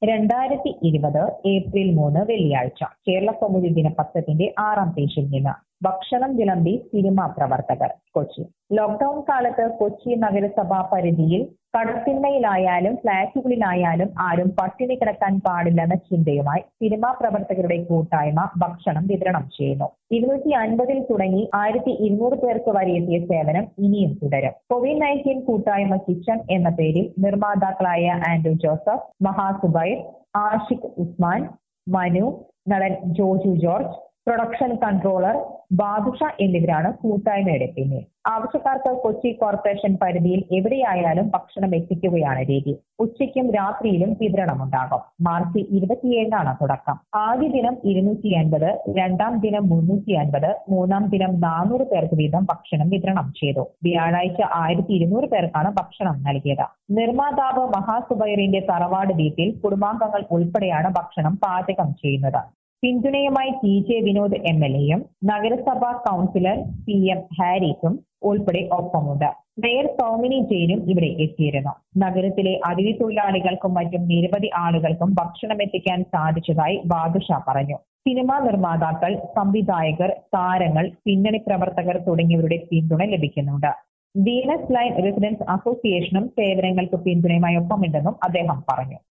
രണ്ടായിരത്തി ഇരുപത് ഏപ്രിൽ മൂന്ന് വെള്ളിയാഴ്ച കേരള കൗമുദി ദിനപത്രത്തിന്റെ ആറാം പേജിൽ നിന്ന് ഭക്ഷണം വിളമ്പി സിനിമാ പ്രവർത്തകർ കൊച്ചി ലോക്ഡൌൺ കാലത്ത് കൊച്ചി നഗരസഭാ പരിധിയിൽ കടത്തിണ്ണയിലായാലും ഫ്ളാറ്റുകളിലായാലും ആരും പട്ടിണി കിടക്കാൻ പാടില്ലെന്ന ചിന്തയുമായി സിനിമാ പ്രവർത്തകരുടെ കൂട്ടായ്മ ഭക്ഷണം വിതരണം ചെയ്യുന്നു ഇരുന്നൂറ്റി അൻപതിൽ തുടങ്ങി ആയിരത്തി ഇരുന്നൂറ് പേർക്ക് വരെ എത്തിയ സേവനം ഇനിയും തുടരും കോവിഡ് നയൻറ്റീൻ കൂട്ടായ്മ കിച്ചൺ എന്ന പേരിൽ നിർമ്മാതാക്കളായ ആൻഡ്രു ജോസഫ് മഹാസുബൈർ ആഷിഖ് ഉസ്മാൻ മനു നടൻ Joju George production controller Badusha എന്നിവരാണ് കൂട്ടായ്മയുടെ പിന്നിൽ ആവശ്യക്കാർക്ക് കൊച്ചി കോർപ്പറേഷൻ പരിധിയിൽ എവിടെയായാലും ഭക്ഷണം എത്തിക്കുകയാണ് രീതി ഉച്ചയ്ക്കും രാത്രിയിലും വിതരണമുണ്ടാകും മാർച്ച് ഇരുപത്തിയേഴിനാണ് തുടക്കം ആദ്യ ദിനം ഇരുന്നൂറ്റി അൻപത് രണ്ടാം ദിനം മുന്നൂറ്റി അൻപത് മൂന്നാം ദിനം നാനൂറ് പേർക്ക് വീതം ഭക്ഷണം വിതരണം ചെയ്തു വ്യാഴാഴ്ച ആയിരത്തി ഇരുന്നൂറ് പേർക്കാണ് ഭക്ഷണം നൽകിയത് നിർമ്മാതാവ് മഹാസുബൈറിന്റെ തറവാട് വീട്ടിൽ കുടുംബാംഗങ്ങൾ ഉൾപ്പെടെയാണ് ഭക്ഷണം പാചകം ചെയ്യുന്നത് പിന്തുണയുമായി T J Vinod M L എയും നഗരസഭാ കൗൺസിലർ പി എം ഹാരിസും ഉൾപ്പെടെ ഒപ്പമുണ്ട് മേയർ സൗമിനി ജെയിനും ഇവിടെ എത്തിയിരുന്നു നഗരത്തിലെ അതിഥി തൊഴിലാളികൾക്കും മറ്റും നിരവധി ആളുകൾക്കും ഭക്ഷണം എത്തിക്കാൻ സാധിച്ചതായി ബാദുഷ പറഞ്ഞു സിനിമാ നിർമ്മാതാക്കൾ സംവിധായകർ താരങ്ങൾ പിന്നണി പ്രവർത്തകർ തുടങ്ങിയവരുടെ പിന്തുണ ലഭിക്കുന്നുണ്ട് വീനസ് ലൈൻ റെസിഡൻസ് അസോസിയേഷനും സേവനങ്ങൾക്ക് പിന്തുണയുമായി ഒപ്പമുണ്ടെന്നും അദ്ദേഹം പറഞ്ഞു